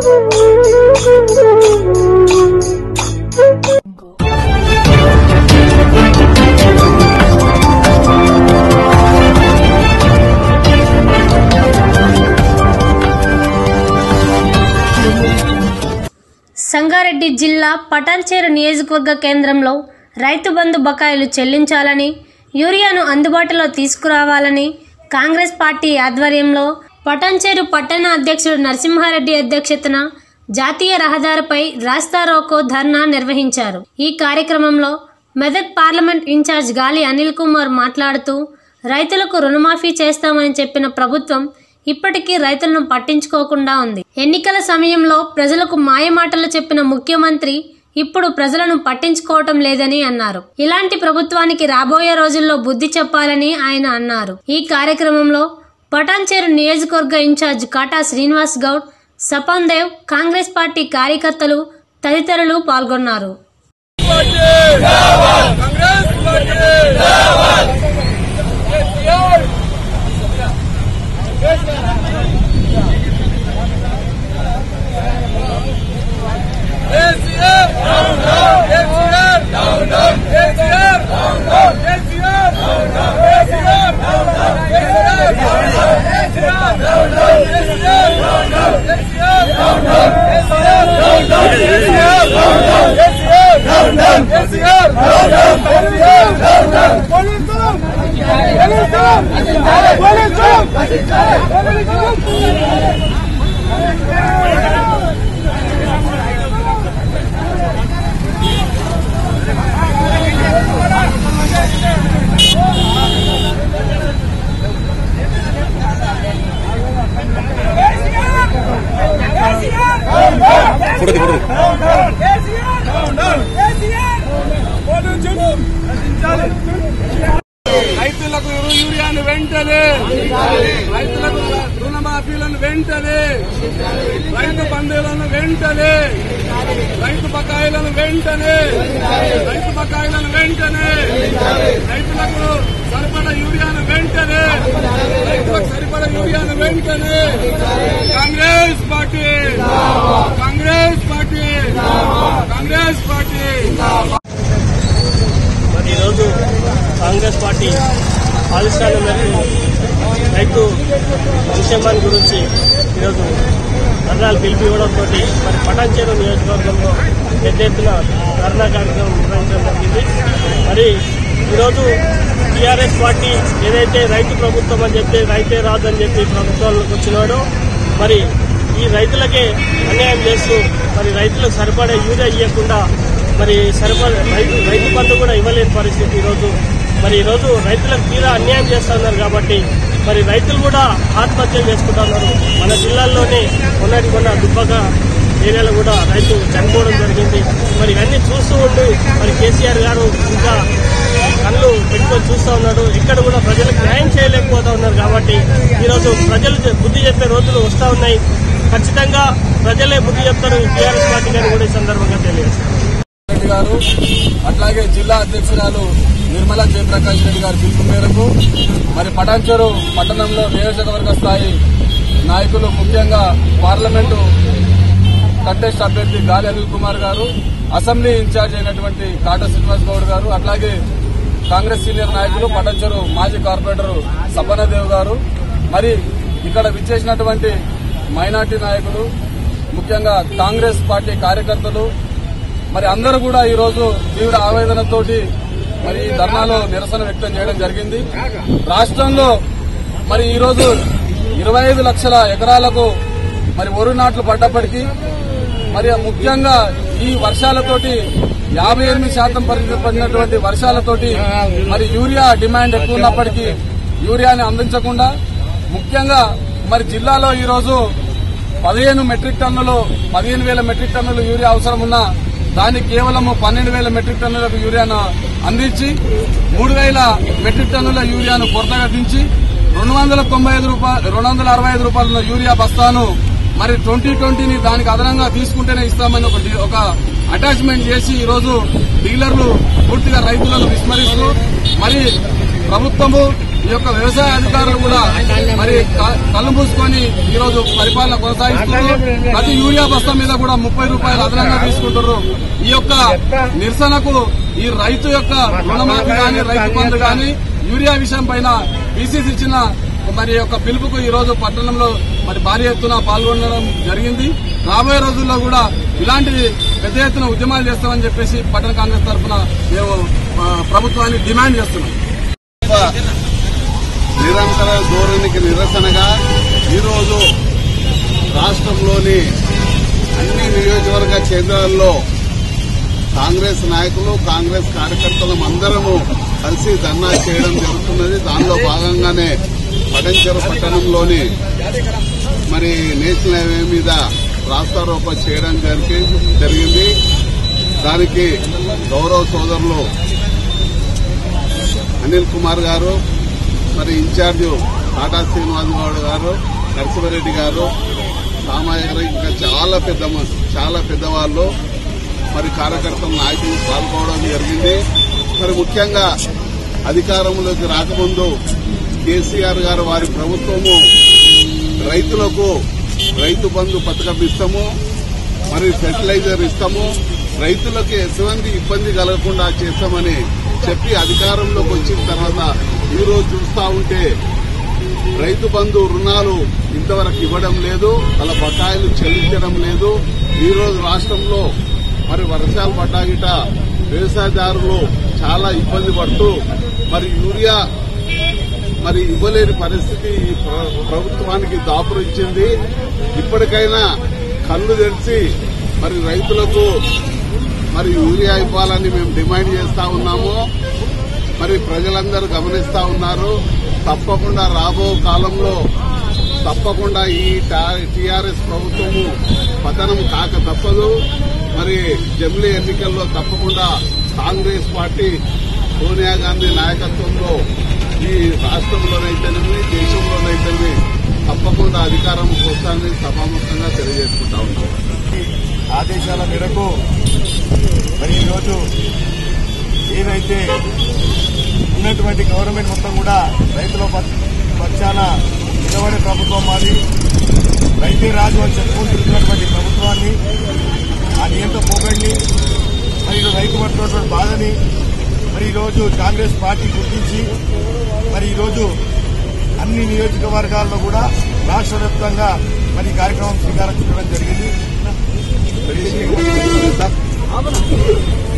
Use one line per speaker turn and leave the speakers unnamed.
సంగారెడ్డి జిల్లా పటాన్చేరు నియోజకవర్గ కేంద్రంలో రైతు బంధు బకాయిలు చెల్లించాలని యూరియాను అందుబాటులో తీసుకురావాలని కాంగ్రెస్ పార్టీ ఆధ్వర్యంలో పటాన్చేరు పట్టణ అధ్యక్షుడు నరసింహారెడ్డి అధ్యక్షతన జాతీయ రహదారిపై రాస్తా రోకో ధర్నా నిర్వహించారు ఈ కార్యక్రమంలో మెదక్ పార్లమెంట్ ఇన్ఛార్జ్ గాలి అనిల్ కుమార్ మాట్లాడుతూ రైతులకు రుణమాఫీ చేస్తామని చెప్పిన ప్రభుత్వం ఇప్పటికీ రైతులను పట్టించుకోకుండా ఉంది ఎన్నికల సమయంలో ప్రజలకు మాయమాటలు చెప్పిన ముఖ్యమంత్రి ఇప్పుడు ప్రజలను పట్టించుకోవటం లేదని అన్నారు ఇలాంటి ప్రభుత్వానికి రాబోయే రోజుల్లో బుద్ధి చెప్పాలని ఆయన అన్నారు ఈ కార్యక్రమంలో పటాన్చేరు నియోజకవర్గ ఇన్ఛార్జ్ కాటా శ్రీనివాస్ గౌడ్ సపన్ దేవ్ కాంగ్రెస్ పార్టీ కార్యకర్తలు తదితరులు పాల్గొన్నారు
కాంగ్రెస్ పార్టీ కేసీఆర్ కేసీఆర్ కేసీఆర్ కేసీఆర్ రైతులకు యూరియాను వెంటనే రైతులకు రుణమాఫీలను వెంటనే రైతు బంధువులను వెంటనే రైతు బకాయిలను వెంటనే రైతు బకాయిలను వెంటనే రైతులకు సరిపడ యూరియాను వెంటనే రైతులకు సరిపడ యూరియాను వెంటనే Congress party Congress party Congress party
మరి ఈరోజు కాంగ్రెస్ పార్టీ ఆవిష్కరణ మేరకు రైతు సంక్షేమాన్ని గురించి ఈరోజు ధర్నాలు పిలిపివ్వడంతో మరి పటాన్చేరు నియోజకవర్గంలో పెద్ద ఎత్తున ధర్నా కార్యక్రమం నిర్వహించడం జరిగింది మరి ఈరోజు టీఆర్ఎస్ పార్టీ ఏదైతే రైతు ప్రభుత్వం అని చెప్పి రైతే రాదు అని చెప్పి ప్రభుత్వంలోకి వచ్చినాడో మరి ఈ రైతులకే అన్యాయం చేస్తూ మరి రైతులకు సరిపడే యూరియా ఇవ్వకుండా మరి సరిపడ రైతు రైతు బంధు కూడా ఇవ్వలేని పరిస్థితి ఈరోజు మరి ఈరోజు రైతులకు తీరా అన్యాయం చేస్తున్నారు కాబట్టి మరి రైతులు కూడా ఆత్మహత్యలు చేసుకుంటున్నారు మన జిల్లాల్లోనే మొన్నటి కొన్న దుబ్బక ఏరియాలో కూడా రైతు చనిపోవడం జరిగింది మరి ఇవన్నీ చూస్తూ ఉండి మరి కేసీఆర్ గారు ఇంకా కళ్ళు పెట్టుకొని చూస్తూ ఉన్నాడు ఇక్కడ కూడా ప్రజలకు న్యాయం చేయలేకపోతా ఉన్నారు కాబట్టి ఈరోజు ప్రజలు చె- బుద్ధి చెప్పే రోజులు వస్తూ ఉన్నాయి ఖచ్చితంగా ప్రజలే బుద్ధి చెప్తారు టీఆర్ఎస్ పార్టీ గారు కూడా ఈ సందర్భంగా తెలియజేస్తారు
రెడ్డి గారు అట్లాగే జిల్లా అధ్యక్షురాలు నిర్మలా జయప్రకాష్ రెడ్డి గారి పిలుపు మేరకు మరి పటాన్చెరు పట్టణంలో నియోజకవర్గ స్థాయి నాయకులు ముఖ్యంగా పార్లమెంటు కంటెస్ట్ అభ్యర్థి గాలి అనిల్ కుమార్ గారు అసెంబ్లీ ఇన్ఛార్జ్ అయినటువంటి కాట శ్రీనివాస్ గౌడ్ గారు అట్లాగే కాంగ్రెస్ సీనియర్ నాయకులు పటాన్చెరు మాజీ కార్పొరేటర్ సబ్బనదేవ్ గారు మరి ఇక్కడ విచ్చేసినటువంటి మైనార్టీ నాయకులు ముఖ్యంగా కాంగ్రెస్ పార్టీ కార్యకర్తలు మరి అందరూ కూడా ఈ రోజు తీవ్ర ఆవేదనతోటి మరి ఈ ధర్నాలో నిరసన వ్యక్తం చేయడం జరిగింది రాష్ట్రంలో మరి ఈ రోజు ఇరవై ఐదు లక్షల ఎకరాలకు మరి వరి నాట్లు పడ్డప్పటికీ మరి ముఖ్యంగా ఈ వర్షాలతోటి యాభై ఎనిమిది శాతం పడి- పడినటువంటి వర్షాలతోటి మరి యూరియా డిమాండ్ ఎక్కువ ఉన్నప్పటికీ యూరియాని అందించకుండా ముఖ్యంగా మరి జిల్లాలో ఈ రోజు పదిహేను మెట్రిక్ టన్నులు పదిహేను వేల మెట్రిక్ టన్నులు యూరియా అవసరం ఉన్నా దానికి కేవలం పన్నెండు వేల మెట్రిక్ టన్నులకు యూరియాను అందించి మూడు వేల మెట్రిక్ టన్నుల యూరియాను కొరతగా దించి రెండు వందల తొంభై ఐదు రూపాయలు రెండు వందల అరవై ఐదు రూపాయల యూరియా బస్తాను మరి ట్వంటీ ట్వంటీని దానికి అదనంగా తీసుకుంటేనే ఇస్తామని ఒక డి- ఒక అటాచ్మెంట్ చేసి ఈ రోజు డీలర్లు పూర్తిగా రైతులను విస్మరిస్తూ మరి ప్రభుత్వము ఈ యొక్క వ్యవసాయ అధికారులు కూడా మరి క- కళ్ళు మూసుకొని ఈ రోజు పరిపాలన కొనసాగిస్తున్నారు ప్రతి యూరియా బస్తా మీద కూడా ముప్పై రూపాయలు అదనంగా తీసుకుంటున్నారు ఈ యొక్క నిరసనకు ఈ రైతు యొక్క రుణమాఫీ గాని రైతు బంధు గాని యూరియా విషయం పైన బీసీసీ ఇచ్చిన మరి యొక్క పిలుపుకు ఈ రోజు పట్టణంలో మరి భారీ ఎత్తున పాల్గొనడం జరిగింది రాబోయే రోజుల్లో కూడా ఇలాంటి పెద్ద ఎత్తున ఉద్యమాలు చేస్తామని చెప్పేసి పట్టణ కాంగ్రెస్ తరఫున మేము ఆ, ప్రభుత్వాన్ని డిమాండ్ చేస్తున్నాం
నిరంతర ధోరణికి నిరసనగా ఈరోజు రాష్ట్రంలోని అన్ని నియోజకవర్గ కేంద్రాల్లో కాంగ్రెస్ నాయకులు కాంగ్రెస్ కార్యకర్తలం అందరము కలిసి ధర్నా చేయడం జరుగుతున్నది దానిలో భాగంగానే పటంచెరు పట్టణంలోని మరి నేషనల్ హైవే మీద రాస్తారోకో చేయడం జరిగి- జరిగింది దానికి గౌరవ సోదరులు అనిల్ కుమార్ గారు మరి ఇన్ఛార్జ్ టాటా శ్రీనివాస్ గౌడ్ గారు నరసింహారెడ్డి గారు సామాజిక ఇంకా చాలా పెద్ద మ- చాలా పెద్దవాళ్ళు మరి కార్యకర్తల నాయకులు పాల్గొనడం జరిగింది మరి ముఖ్యంగా అధికారంలోకి రాకముందు కేసీఆర్ గారు వారి ప్రభుత్వము రైతులకు రైతు బంధు పథకం ఇస్తాము మరి ఫెర్టిలైజర్ ఇస్తాము రైతులకు ఎటువంటి ఇబ్బంది కలగకుండా చేస్తామని చెప్పి అధికారంలోకి వచ్చిన తర్వాత ఈ రోజు చూస్తా ఉంటే రైతు బంధు రుణాలు ఇంతవరకు ఇవ్వడం లేదు వాళ్ళ బకాయిలు చెల్లించడం లేదు ఈ రోజు రాష్ట్రంలో మరి వర్షాలు పడ్డాగిట వ్యవసాయదారులు చాలా ఇబ్బంది పడుతూ మరి యూరియా మరి ఇవ్వలేని పరిస్థితి ఈ ప్ర- ప్రభుత్వానికి దాపురించింది ఇప్పటికైనా కళ్ళు తెరిచి మరి రైతులకు మరి యూరియా ఇవ్వాలని మేము డిమాండ్ చేస్తా ఉన్నాము మరి ప్రజలందరూ గమనిస్తా ఉన్నారు తప్పకుండా రాబో కాలంలో తప్పకుండా ఈ టీఆర్ఎస్ ప్రభుత్వము పతనం కాక తప్పదు మరి జమిలీ ఎన్నికల్లో తప్పకుండా కాంగ్రెస్ పార్టీ సోనియా గాంధీ నాయకత్వంలో ఈ రాష్ట్రంలోనైతేనేమి దేశంలోనైతేనేమి తప్పకుండా అధికారం వస్తానని సభాముఖంగా తెలియజేసుకుంటా ఉన్నాం
ఆదేశాల మేరకు మరి ఈరోజు ఏదైతే ఉన్నటువంటి గవర్నమెంట్ మొత్తం కూడా రైతుల పక్ష- పక్షాన నిలబడే ప్రభుత్వం మాది రైతే రాజు అని చెప్పుకొని తిరుగుతున్నటువంటి ప్రభుత్వాన్ని ఆ నియంత్రణ పోకండి మరి ఈరోజు రైతు పడుతున్నటువంటి బాధని మరి ఈరోజు కాంగ్రెస్ పార్టీ గుర్తించి మరి ఈరోజు అన్ని నియోజకవర్గాల్లో కూడా రాష్ట్ర వ్యాప్తంగా మరి ఈ కార్యక్రమం శ్రీకారం చుట్టడం జరిగింది